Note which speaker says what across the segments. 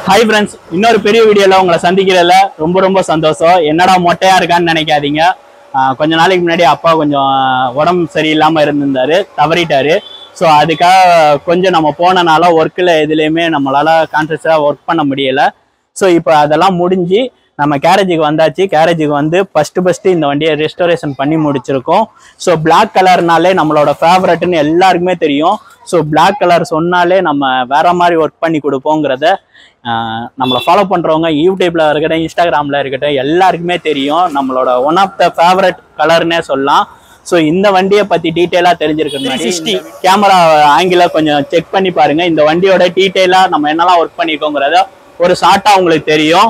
Speaker 1: hi friends இன்னொரு பெரிய வீடியோல உங்களை சந்திக்கிறதுல ரொம்ப ரொம்ப சந்தோஷம் என்னடா மொட்டையா இருக்கான்னு நினைக்காதீங்க ஆஹ் கொஞ்ச நாளைக்கு முன்னாடி அப்பா கொஞ்சம் உடம்பு சரியில்லாம இருந்திருந்தாரு தவறிட்டாரு ஸோ அதுக்காக கொஞ்சம் நம்ம போனனால ஒர்க்கில் எதுலேயுமே நம்மளால கான்சன்ட்ரேட்டாக ஒர்க் பண்ண முடியல ஸோ இப்போ அதெல்லாம் முடிஞ்சு நம்ம கேரேஜுக்கு வந்தாச்சு கேரேஜுக்கு வந்து ஃபஸ்ட்டு ஃபஸ்ட்டு இந்த வண்டியை ரெஸ்டோரேஷன் பண்ணி முடிச்சிருக்கோம் ஸோ Black கலர்னாலே நம்மளோட ஃபேவரட்னு எல்லாருக்குமே தெரியும் ஸோ Black கலர் சொன்னாலே நம்ம வேற மாதிரி ஒர்க் பண்ணி கொடுப்போங்கிறத ஆஹ், நம்மளை ஃபாலோ பண்ணுறவங்க யூடியூப்ல இருக்கட்டும் இன்ஸ்டாகிராமில் இருக்கட்டும் எல்லாருக்குமே தெரியும் நம்மளோட ஒன் ஆஃப் த ஃபேவரட் கலர்னே சொல்லலாம் ஸோ இந்த வண்டியை பற்றி டீட்டெயிலாக தெரிஞ்சிருக்கு சிக்ஸ்டி கேமரா ஆங்கில கொஞ்சம் செக் பண்ணி பாருங்க இந்த வண்டியோட டீட்டெயிலாக நம்ம என்னெல்லாம் ஒர்க் பண்ணியிருக்கோங்கிறத ஒரு ஷார்ட்டாக உங்களுக்கு தெரியும்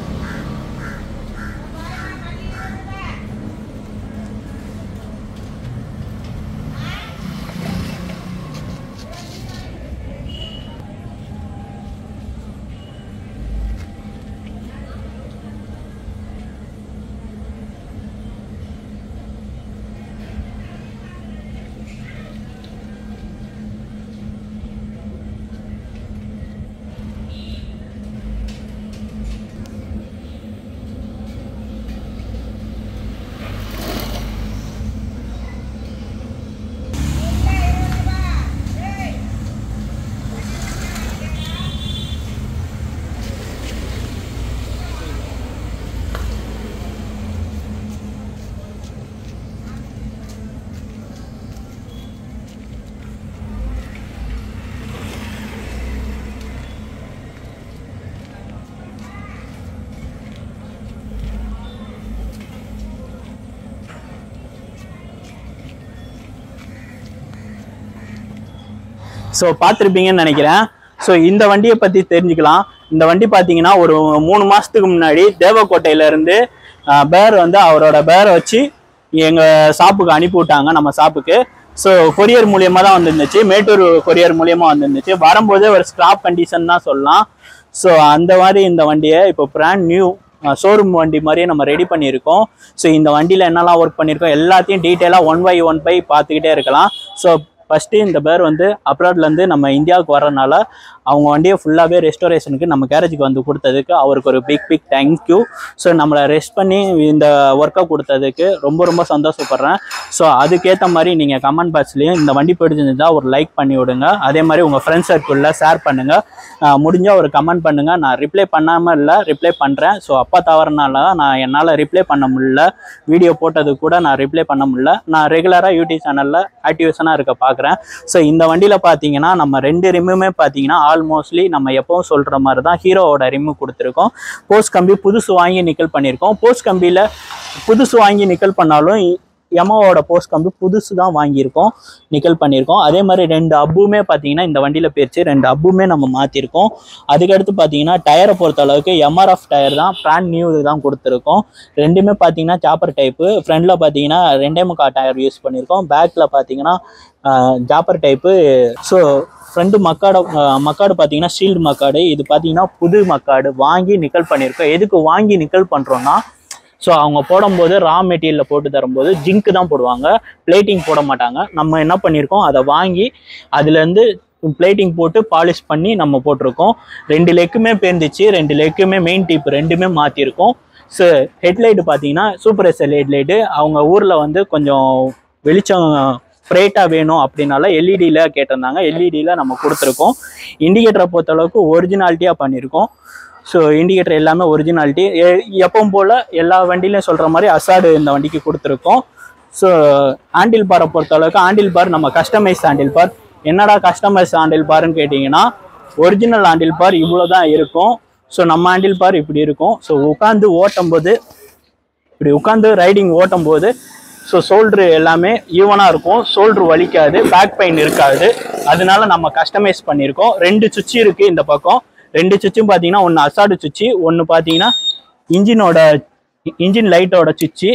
Speaker 1: ஸோ பார்த்துருப்பீங்கன்னு நினைக்கிறேன் ஸோ இந்த வண்டியை பற்றி தெரிஞ்சுக்கலாம் இந்த வண்டி பார்த்தீங்கன்னா ஒரு மூணு மாதத்துக்கு முன்னாடி தேவக்கோட்டையில இருந்து ஆஹ், பேர் வந்து அவரோட பேரை வச்சு எங்கள் ஷாப்புக்கு அனுப்பி விட்டாங்க நம்ம ஷாப்புக்கு ஸோ கொரியர் மூலியமாக தான் வந்துருந்துச்சு மேட்டூர் கொரியர் மூலியமாக வந்துருந்துச்சு வரும்போதே ஒரு ஸ்கிராப் கண்டிஷன் தான் சொல்லலாம் ஸோ அந்த மாதிரி இந்த வண்டியை இப்போ பிராண்ட் நியூ ஷோரூம் வண்டி மாதிரியே நம்ம ரெடி பண்ணியிருக்கோம் ஸோ இந்த வண்டியில் என்னெல்லாம் ஒர்க் பண்ணியிருக்கோம் எல்லாத்தையும் டீட்டெயிலாக ஒன் பை ஒன் பை பார்த்துக்கிட்டே இருக்கலாம் ஸோ ஃபஸ்ட்டு இந்த பேர் வந்து அப்ராட்லேருந்து நம்ம இந்தியாவுக்கு வரனால அவங்க வண்டியை ஃபுல்லாகவே ரெஸ்டோரேஷனுக்கு நம்ம கேரேஜுக்கு வந்து கொடுத்ததுக்கு அவருக்கு ஒரு பிக் பிக் தேங்க்யூ ஸோ நம்மளை ரெஸ்ட் பண்ணி இந்த ஒர்க்கை கொடுத்ததுக்கு ரொம்ப ரொம்ப சந்தோஷப்படுறேன் ஸோ அதுக்கேற்ற மாதிரி நீங்கள் கமெண்ட் பாக்ஸ்லேயும் இந்த வண்டி பிடிச்சிருந்தா ஒரு லைக் பண்ணி விடுங்க அதே மாதிரி உங்கள் ஃப்ரெண்ட்ஸ் சர்க்கிளில் ஷேர் பண்ணுங்கள் முடிஞ்சால் ஒரு கமெண்ட் பண்ணுங்கள் நான் ரிப்ளை பண்ணாமல் இல்லை ரிப்ளை பண்ணுறேன் ஸோ அப்பா தவறுனால தான் நான் என்னால் ரிப்ளை பண்ண முடியல வீடியோ போட்டது கூட நான் ரிப்ளை பண்ண முடியல நான் ரெகுலராக யூடியூப் சேனலில் ஆக்டிவேஷனாக இருக்க பார்க்குறேன் ஸோ இந்த வண்டியில் பார்த்தீங்கன்னா நம்ம ரெண்டு ரிம்முமே பார்த்தீங்கன்னா ஆல்மோஸ்ட்லி நம்ம எப்பவும் சொல்கிற மாதிரி தான் ஹீரோவோட ரிம்மு கொடுத்துருக்கோம் போஸ்ட் கம்பி புதுசு வாங்கி நிக்கல் பண்ணியிருக்கோம் போஸ்ட் கம்பியில் புதுசு வாங்கி நிக்கல் பண்ணாலும் எமோவோட போஸ்ட் கம்பி புதுசு தான் வாங்கியிருக்கோம் நிக்கல் பண்ணியிருக்கோம் அதே மாதிரி ரெண்டு அப்புமே பார்த்தீங்கன்னா இந்த வண்டியில் போயிடுச்சு ரெண்டு அப்புமே நம்ம மாற்றிருக்கோம் அதுக்கடுத்து பார்த்தீங்கன்னா டயரை பொறுத்த அளவுக்கு எம்ஆர்எஃப் டயர் தான் பிராண்ட் நியூ தான் கொடுத்துருக்கோம் ரெண்டுமே பார்த்தீங்கன்னா சாப்பர் டைப்பு ஃப்ரண்டில் பார்த்தீங்கன்னா ரெண்டே முக்கா டயர் யூஸ் பண்ணியிருக்கோம் பேக்கில் பார்த்தீங்கன்னா ஜாப்பர் டைப்பு ஸோ ஃப்ரண்ட் மக்காடு அஹ், மக்காடு பார்த்தீங்கன்னா ஷீல்டு மக்காடு இது பார்த்தீங்கன்னா புது மக்காடு வாங்கி நிக்கல் பண்ணியிருக்கோம் எதுக்கு வாங்கி நிக்கல் பண்ணுறோன்னா ஸோ அவங்க போடும்போது ரா மெட்டீரியலில் போட்டு தரும்போது ஜிங்க் தான் போடுவாங்க பிளேட்டிங் போட மாட்டாங்க நம்ம என்ன பண்ணியிருக்கோம் அதை வாங்கி அதுலேருந்து பிளேட்டிங் போட்டு பாலிஷ் பண்ணி நம்ம போட்டிருக்கோம் ரெண்டு லெக்குமே பேர்ந்துச்சு ரெண்டு லெக்குமே மெயின் டீப் ரெண்டுமே மாற்றிருக்கோம் ஸோ ஹெட்லைட்டு பார்த்தீங்கன்னா சூப்பர் எஸ்எல் ஹெட்லைட்டு அவங்க ஊரில் வந்து கொஞ்சம் வெளிச்சம் ஸ்ப்ரேட்டாக வேணும் அப்படின்னால எல்இடியில் கேட்டிருந்தாங்க எல்இடியில் நம்ம கொடுத்துருக்கோம் இண்டிகேட்டரை பொறுத்தளவுக்கு ஒரிஜினாலிட்டியாக பண்ணியிருக்கோம் ஸோ இண்டிகேட்டர் எல்லாமே ஒரிஜினாலிட்டி எப்பவும் போல் எல்லா வண்டியிலையும் சொல்கிற மாதிரி அசாடு இந்த வண்டிக்கு கொடுத்துருக்கோம் ஸோ ஹேண்டில் பாரை பொறுத்தளவுக்கு ஹேண்டில் பார் நம்ம கஸ்டமைஸ் ஹேண்டில் பார் என்னடா கஸ்டமைஸ் ஹேண்டில் பார்னு கேட்டிங்கன்னா ஒரிஜினல் ஹேண்டில் பார் இவ்வளோ தான் இருக்கும் ஸோ நம்ம ஹேண்டில் பார் இப்படி இருக்கும் ஸோ உட்காந்து ஓட்டும்போது இப்படி உட்காந்து ரைடிங் ஓட்டும் போது ஸோ ஷோல்ட்ரு எல்லாமே ஈவனாக இருக்கும் ஷோல்ட்ரு வலிக்காது பேக் பெயின் இருக்காது அதனால நம்ம கஸ்டமைஸ் பண்ணியிருக்கோம் ரெண்டு சுவிட்ச் இருக்குது இந்த பக்கம் ரெண்டு சுவிட்சும் பார்த்தீங்கன்னா ஒன்று அசாடு சுவிட்சு ஒன்று பார்த்தீங்கன்னா இன்ஜினோட இன்ஜின் லைட்டோட சுவிட்சு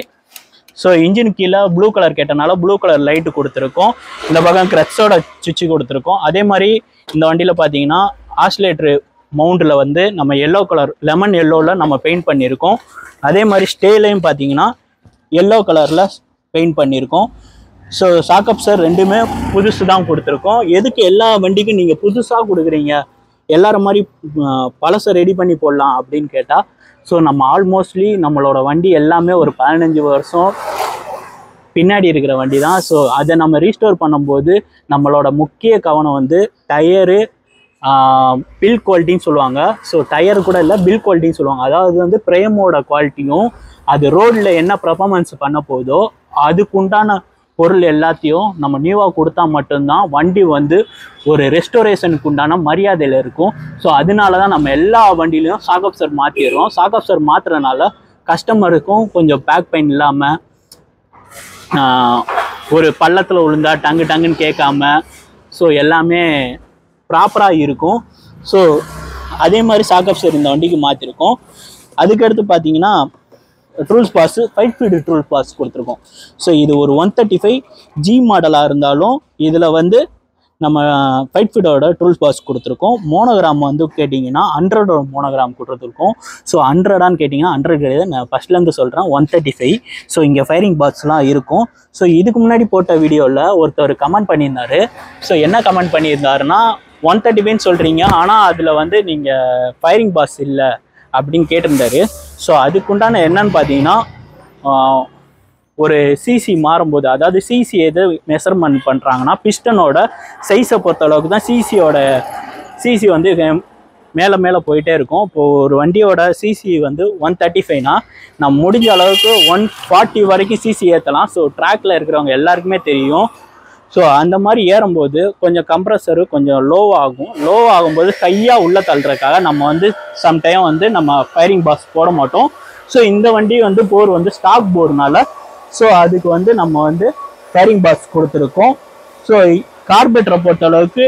Speaker 1: ஸோ இன்ஜின் கீழே ப்ளூ கலர் கேட்டனால ப்ளூ கலர் லைட்டு கொடுத்துருக்கோம் இந்த பக்கம் கிரட்ஸோட சுவிட்சு கொடுத்துருக்கோம் அதே மாதிரி இந்த வண்டியில் பார்த்தீங்கன்னா ஆஸ்லேட்ரு மவுண்டில் வந்து நம்ம எல்லோ கலர் லெமன் எல்லோவில் நம்ம பெயிண்ட் பண்ணியிருக்கோம் அதே மாதிரி ஸ்டேலையும் பார்த்தீங்கன்னா எல்லோ கலரில் பெயிண்ட் பண்ணியிருக்கோம் ஸோ சாக்கப் சார் ரெண்டுமே புதுசு தான் கொடுத்துருக்கோம் எதுக்கு எல்லா வண்டிக்கும் நீங்கள் புதுசாக கொடுக்குறீங்க எல்லாரும் மாதிரி அஹ், பழசை ரெடி பண்ணி போடலாம் அப்படின்னு கேட்டால் ஸோ நம்ம ஆல்மோஸ்ட்லி நம்மளோட வண்டி எல்லாமே ஒரு பதினஞ்சு வருஷம் பின்னாடி இருக்கிற வண்டி தான் ஸோ அதை நம்ம ரீஸ்டோர் பண்ணும்போது நம்மளோட முக்கிய கவனம் வந்து டயரு பில் குவாலிட்டின்னு சொல்லுவாங்க ஸோ டயர் கூட இல்லை பில் குவாலிட்டின்னு சொல்லுவாங்க அதாவது வந்து பிரேமோட குவாலிட்டியும் அது ரோடில் என்ன பர்ஃபார்மன்ஸ் பண்ண போதோ அதுக்குண்டான பொருள் எல்லாத்தையும் நம்ம நியூவாக கொடுத்தா மட்டும்தான் வண்டி வந்து ஒரு ரெஸ்டோரேஷனுக்கு உண்டான மரியாதையில் இருக்கும் ஸோ அதனால தான் நம்ம எல்லா வண்டியிலையும் சாகப்சர் மாற்றிடுறோம் சாகப்சர் மாற்றுறதுனால கஸ்டமருக்கும் கொஞ்சம் பேக் பெயின் இல்லாமல் ஆஹ் ஒரு பள்ளத்தில் விழுந்தா டங்கு டங்குன்னு கேட்காம ஸோ எல்லாமே ப்ராப்பராக இருக்கும் ஸோ அதே மாதிரி சாக்கப்சர் இந்த வண்டிக்கு மாற்றிருக்கோம் அதுக்கடுத்து பார்த்தீங்கன்னா ட்ரூல்ஸ் பாஸ் ஃபைவ் ஃபீடு ட்ரூல் பாஸ் கொடுத்துருக்கோம் ஸோ இது ஒரு ஒன் தேர்ட்டி ஃபைவ் ஜி மாடலாக இருந்தாலும் இதில் வந்து நம்ம ஃபைட் ஃபீடோட ட்ரூல்ஸ் பாஸ் கொடுத்துருக்கோம் மோனோகிராம் வந்து கேட்டிங்கன்னா ஹண்ட்ரடோட மோனோகிராம் கொடுத்துருக்கோம் ஸோ ஹண்ட்ரடான்னு கேட்டிங்கன்னா ஹண்ட்ரட் கிடையாது நான் ஃபஸ்ட்லேருந்து சொல்கிறேன் ஒன் தேர்ட்டி ஃபைவ் ஸோ இங்கே ஃபயரிங் பாக்ஸ்லாம் இருக்கும் ஸோ இதுக்கு முன்னாடி போட்ட வீடியோவில் ஒருத்தர் கமெண்ட் பண்ணியிருந்தாரு ஸோ என்ன கமெண்ட் பண்ணியிருந்தாருன்னா ஒன் தேர்ட்டி ஃபைன்னு சொல்கிறீங்க ஆனால் அதில் வந்து நீங்கள் ஃபயரிங் பாஸ் இல்லை அப்படின்னு கேட்டிருந்தாரு ஸோ அதுக்குண்டான என்னன்னு பார்த்தீங்கன்னா ஆஹ், ஒரு சிசி மாறும்போது அதாவது சிசி எது மெஷர்மெண்ட் பண்ணுறாங்கன்னா பிஸ்டனோட சைஸை பொறுத்த அளவுக்கு தான் சிசியோட சிசி வந்து வே- மேலே மேலே போயிட்டே இருக்கும் இப்போது ஒரு வண்டியோட சிசி வந்து ஒன் தேர்ட்டி ஃபைவ்னா நம்ம முடிஞ்ச அளவுக்கு ஒன் ஃபார்ட்டி வரைக்கும் சிசி ஏற்றலாம் ஸோ ட்ராக்ல இருக்கிறவங்க எல்லாருக்குமே தெரியும் ஸோ அந்த மாதிரி ஏறும்போது கொஞ்சம் கம்ப்ரஸரு கொஞ்சம் லோ ஆகும் லோ ஆகும்போது கையாக உள்ள தள்ளுறதுக்காக நம்ம வந்து சம்டைம் வந்து நம்ம ஃபயரிங் பாக்ஸ் போட மாட்டோம் ஸோ இந்த வண்டி வந்து போர் வந்து ஸ்டாக் போர்டுனால ஸோ அதுக்கு வந்து நம்ம வந்து ஃபயரிங் பாக்ஸ் கொடுத்துருக்கோம் ஸோ கார்பரேட்டரை பொறுத்த அளவுக்கு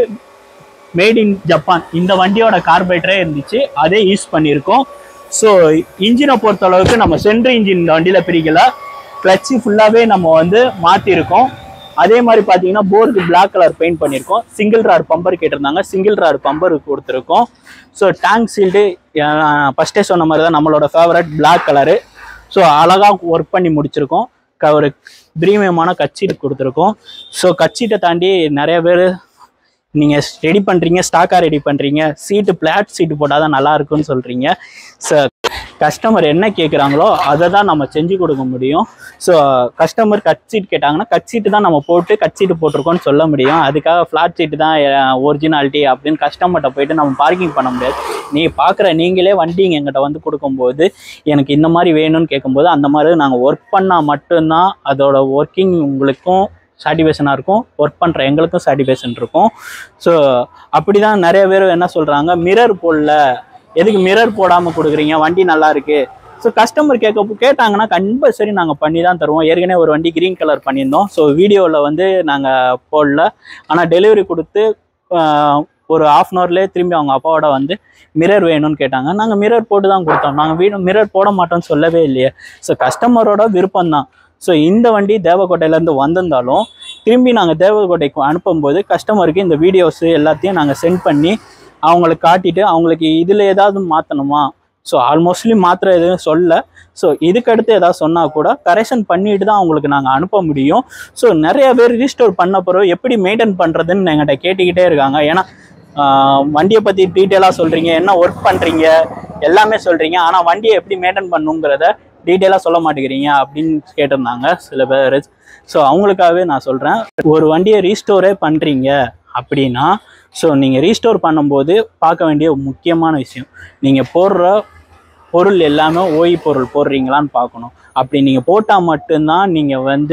Speaker 1: மேட் இன் ஜப்பான் இந்த வண்டியோட கார்பரேட்டரே இருந்துச்சு அதே யூஸ் பண்ணியிருக்கோம் ஸோ இன்ஜினை பொறுத்த அளவுக்கு நம்ம சென்ட்ரு இன்ஜின் இந்த வண்டியில் பிரிக்கல கிளச்சு ஃபுல்லாகவே நம்ம வந்து மாற்றிருக்கோம் அதே மாதிரி பார்த்தீங்கன்னா போருக்கு பிளாக் கலர் பெயிண்ட் பண்ணியிருக்கோம் சிங்கிள் ராட் பம்பர் கேட்டிருந்தாங்க சிங்கிள் ராட் பம்பர் கொடுத்துருக்கோம் ஸோ டேங்க் சீல்டு ஃபஸ்ட்டே சொன்ன மாதிரி தான் நம்மளோட ஃபேவரட் பிளாக் கலரு ஸோ அழகாக ஒர்க் பண்ணி முடிச்சிருக்கோம் க- ஒரு பிரீமியமான கட்சீட் கொடுத்துருக்கோம் ஸோ கட்சீட்டை தாண்டி நிறைய பேர் நீங்கள் ரெடி பண்ணுறீங்க ஸ்டாக்காக ரெடி பண்ணுறீங்க சீட்டு பிளாட் சீட்டு போட்டால் தான் நல்லா இருக்கும்னு சொல்கிறீங்க ஸோ கஸ்டமர் என்ன கேட்குறாங்களோ அதை தான் நம்ம செஞ்சு கொடுக்க முடியும் ஸோ கஸ்டமர் கட் சீட் கேட்டாங்கன்னா கட் சீட்டு தான் நம்ம போட்டு கட் சீட்டு போட்டிருக்கோம்னு சொல்ல முடியும் அதுக்காக ஃப்ளாட் சீட்டு தான் ஒரிஜினாலிட்டி அப்படின்னு கஸ்டமர்கிட்ட போயிட்டு நம்ம பார்க்கிங் பண்ண முடியாது நீ பார்க்குற நீங்களே வண்டி எங்கிட்ட வந்து கொடுக்கும்போது எனக்கு இந்த மாதிரி வேணும்னு கேட்கும்போது அந்த மாதிரி நாங்கள் ஒர்க் பண்ணால் மட்டும்தான் அதோட ஒர்க்கிங் உங்களுக்கும் சாட்டிஸ்ஃபேக்ஷனாக இருக்கும் ஒர்க் பண்ணுற எங்களுக்கும் சாட்டிஸ்ஃபேக்ஷன் இருக்கும் ஸோ அப்படி தான் நிறைய பேர் என்ன சொல்கிறாங்க மிரர் போடல எதுக்கு மிரர் போடாமல் கொடுக்குறீங்க வண்டி நல்லா இருக்கு ஸோ கஸ்டமர் கேட்க கேட்டாங்கன்னா கம்பல்சரி நாங்கள் பண்ணி தான் தருவோம் ஏற்கனவே ஒரு வண்டி க்ரீன் கலர் பண்ணியிருந்தோம் ஸோ வீடியோவில் வந்து நாங்கள் போடல ஆனால் டெலிவரி கொடுத்து ஆஹ், ஒரு ஆஃப் அன் ஹவர்லேயே திரும்பி அவங்க அப்பாவோட வந்து மிரர் வேணும்னு கேட்டாங்க நாங்கள் மிரர் போட்டு தான் கொடுத்தோம் நாங்கள் வீடு மிரர் போட மாட்டோம்னு சொல்லவே இல்லையே ஸோ கஸ்டமரோட விருப்பம் தான் ஸோ இந்த வண்டி தேவக்கோட்டையிலேருந்து வந்திருந்தாலும் திரும்பி நாங்கள் தேவக்கோட்டைக்கு அனுப்பும்போது கஸ்டமருக்கு இந்த வீடியோஸ் எல்லாத்தையும் நாங்கள் சென்ட் பண்ணி அவங்களுக்கு காட்டிட்டு அவங்களுக்கு இதில் ஏதாவது மாற்றணுமா ஸோ ஆல்மோஸ்ட்லி மாத்திர எதுவும் சொல்ல ஸோ இதுக்கடுத்து ஏதாவது சொன்னால் கூட கரெக்ஷன் பண்ணிட்டு தான் அவங்களுக்கு நாங்கள் அனுப்ப முடியும் ஸோ நிறைய பேர் ரீஸ்டோர் பண்ண பிறகு எப்படி மெயின்டைன் பண்ணுறதுன்னு எங்கிட்ட கேட்டுக்கிட்டே இருக்காங்க ஏன்னா ஆஹ், வண்டியை பற்றி டீட்டெயிலாக சொல்கிறீங்க என்ன ஒர்க் பண்ணுறீங்க எல்லாமே சொல்கிறீங்க ஆனால் வண்டியை எப்படி மெயின்டைன் பண்ணுங்கிறத டீட்டெயிலாக சொல்ல மாட்டேங்கிறீங்க அப்படின்னு கேட்டிருந்தாங்க சில பேர் ஸோ அவங்களுக்காகவே நான் சொல்கிறேன் ஒரு வண்டியை ரீஸ்டோரே பண்ணுறீங்க அப்படின்னா ஸோ நீங்கள் ரீஸ்டோர் பண்ணும்போது பார்க்க வேண்டிய முக்கியமான விஷயம் நீங்கள் போடுற பொருள் எல்லாமே ஓய் பொருள் போடுறீங்களான்னு பார்க்கணும் அப்படி நீங்கள் போட்டால் மட்டும்தான் நீங்கள் வந்து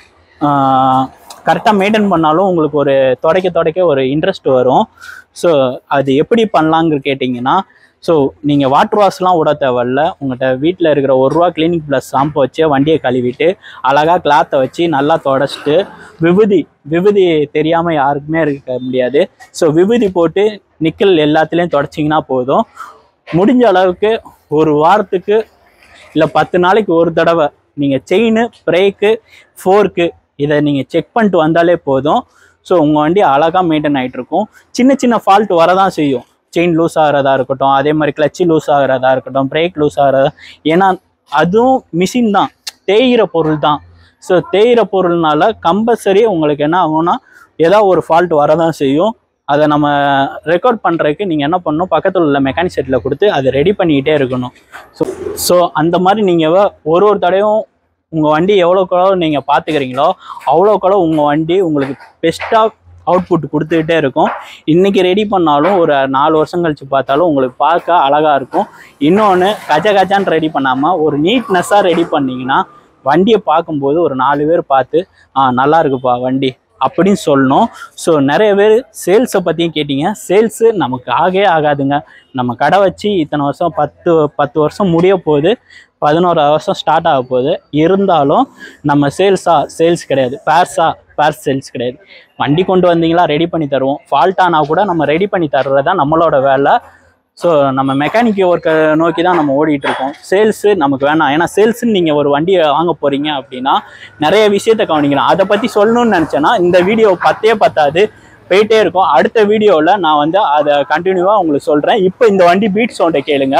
Speaker 1: கரெக்டாக மெயின்டைன் பண்ணாலும் உங்களுக்கு ஒரு தொடக்க தொடக்க ஒரு இன்ட்ரெஸ்ட் வரும் ஸோ அது எப்படி பண்ணலாங்கிற கேட்டிங்கன்னா ஸோ நீங்கள் வாட்டர் வாஷ்லாம் விட தேவையில்ல உங்கள்கிட்ட வீட்டில் இருக்கிற ஒரு ரூபா கிளினிக் ப்ளஸ் ஷாம்பு வச்சு வண்டியை கழுவிட்டு அழகாக கிளாத்தை வச்சு நல்லா தொடச்சிட்டு விபூதி விபூதி தெரியாமல் யாருக்குமே இருக்க முடியாது ஸோ விபூதி போட்டு நிக்கல் எல்லாத்துலேயும் தொடச்சிங்கன்னா போதும் முடிஞ்ச அளவுக்கு ஒரு வாரத்துக்கு இல்லை பத்து நாளைக்கு ஒரு தடவை நீங்கள் செயின் பிரேக்கு ஃபோர்க்கு இதை நீங்கள் செக் பண்ணிட்டு வந்தாலே போதும் ஸோ உங்கள் வண்டி அழகாக மெயின்டைன் ஆகிட்டு இருக்கும் சின்ன சின்ன ஃபால்ட் வரதான் செய்யும் செயின் லூஸ் ஆகிறதா இருக்கட்டும் அதே மாதிரி கிளச்சு லூஸ் ஆகிறதா இருக்கட்டும் பிரேக் லூஸ் ஆகிறதா ஏன்னா அதுவும் மிஷின் தான் தேயிற பொருள் தான் ஸோ தேயிற பொருள்னால கம்பல்சரி உங்களுக்கு என்ன ஆகும்னா ஏதாவது ஒரு ஃபால்ட் வரதான் செய்யும் அதை நம்ம ரெக்கார்ட் பண்ணுறதுக்கு நீங்கள் என்ன பண்ணணும் பக்கத்தில் உள்ள மெக்கானிக் செட்டில் கொடுத்து அதை ரெடி பண்ணிக்கிட்டே இருக்கணும் ஸோ ஸோ அந்த மாதிரி நீங்கள் ஒரு ஒரு தடையும் உங்கள் வண்டி எவ்வளோக்கு நீங்கள் பார்த்துக்கிறீங்களோ அவ்வளோக்களவு உங்கள் வண்டி உங்களுக்கு பெஸ்ட்டாக அவுட்புட் கொடுத்துக்கிட்டே இருக்கும் இன்றைக்கி ரெடி பண்ணாலும் ஒரு நாலு வருஷம் கழித்து பார்த்தாலும் உங்களுக்கு பார்க்க அழகாக இருக்கும் இன்னொன்று கச்ச கச்சான்னு ரெடி பண்ணாமல் ஒரு நீட்னஸ்ஸாக ரெடி பண்ணிங்கன்னா வண்டியை பார்க்கும்போது ஒரு நாலு பேர் பார்த்து ஆ நல்லா இருக்குப்பா வண்டி அப்படின்னு சொல்லணும் ஸோ நிறைய பேர் சேல்ஸை பற்றியும் கேட்டிங்க சேல்ஸு நமக்கு ஆகவே ஆகாதுங்க நம்ம கடை வச்சு இத்தனை வருஷம் பத்து பத்து வருஷம் முடிய போகுது பதினோரு வருஷம் ஸ்டார்ட் ஆக போகுது இருந்தாலும் நம்ம சேல்ஸா சேல்ஸ் கிடையாது பேர்ஸா பேர்ஸ் சேல்ஸ் கிடையாது வண்டி கொண்டு வந்தீங்களா ரெடி பண்ணி தருவோம் ஃபால்ட் ஆனால் கூட நம்ம ரெடி பண்ணி தர்றது தான் நம்மளோட வேலை ஸோ நம்ம மெக்கானிக் ஒர்க்கை நோக்கி தான் நம்ம ஓடிட்டு இருக்கோம் சேல்ஸு நமக்கு வேணாம் ஏன்னா சேல்ஸுன்னு நீங்கள் ஒரு வண்டியை வாங்க போகிறீங்க அப்படின்னா நிறைய விஷயத்தை கவனிக்கணும் அதை பற்றி சொல்லணும்னு நினச்சேன்னா இந்த வீடியோ பத்தே பத்தாது போயிட்டே இருக்கும் அடுத்த வீடியோவில் நான் வந்து அதை கண்டினியூவாக உங்களுக்கு சொல்கிறேன் இப்போ இந்த வண்டி பீட் சவுண்டை கேளுங்க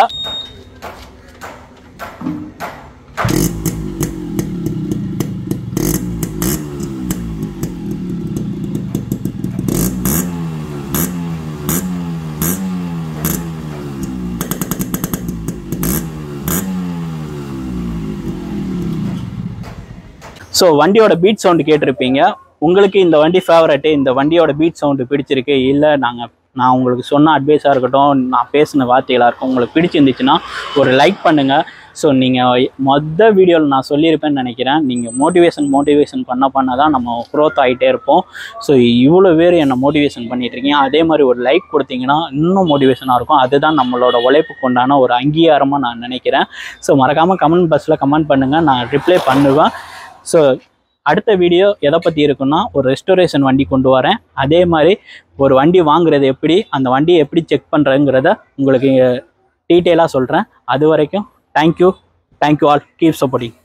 Speaker 1: ஸோ வண்டியோட பீட் சவுண்டு கேட்டிருப்பீங்க உங்களுக்கு இந்த வண்டி ஃபேவரட்டு இந்த வண்டியோட பீட் சவுண்டு பிடிச்சிருக்கு இல்லை நாங்கள் நான் உங்களுக்கு சொன்ன அட்வைஸாக இருக்கட்டும் நான் பேசின வார்த்தைகளாக இருக்கும் உங்களுக்கு பிடிச்சிருந்துச்சுன்னா ஒரு லைக் பண்ணுங்கள் ஸோ நீங்கள் மொத்த வீடியோவில் நான் சொல்லியிருப்பேன்னு நினைக்கிறேன் நீங்கள் மோட்டிவேஷன் மோட்டிவேஷன் பண்ண பண்ண தான் நம்ம க்ரோத் ஆகிட்டே இருப்போம் ஸோ இவ்வளோ பேர் என்னை மோட்டிவேஷன் பண்ணிட்டு இருக்கீங்க அதே மாதிரி ஒரு லைக் கொடுத்தீங்கன்னா இன்னும் மோட்டிவேஷனாக இருக்கும் அதுதான் நம்மளோட உழைப்புக்கு உண்டான ஒரு அங்கீகாரமாக நான் நினைக்கிறேன் ஸோ மறக்காமல் கமெண்ட் பாக்ஸில் கமெண்ட் பண்ணுங்கள் நான் ரிப்ளை பண்ணுவேன் ஸோ அடுத்த வீடியோ எதை பற்றி இருக்குன்னா ஒரு ரெஸ்டோரேஷன் வண்டி கொண்டு வரேன் அதே மாதிரி ஒரு வண்டி வாங்குறது எப்படி அந்த வண்டியை எப்படி செக் பண்ணுறதுங்கிறத உங்களுக்கு டீட்டெயிலாக சொல்கிறேன் அது வரைக்கும் thank you thank you all keep supporting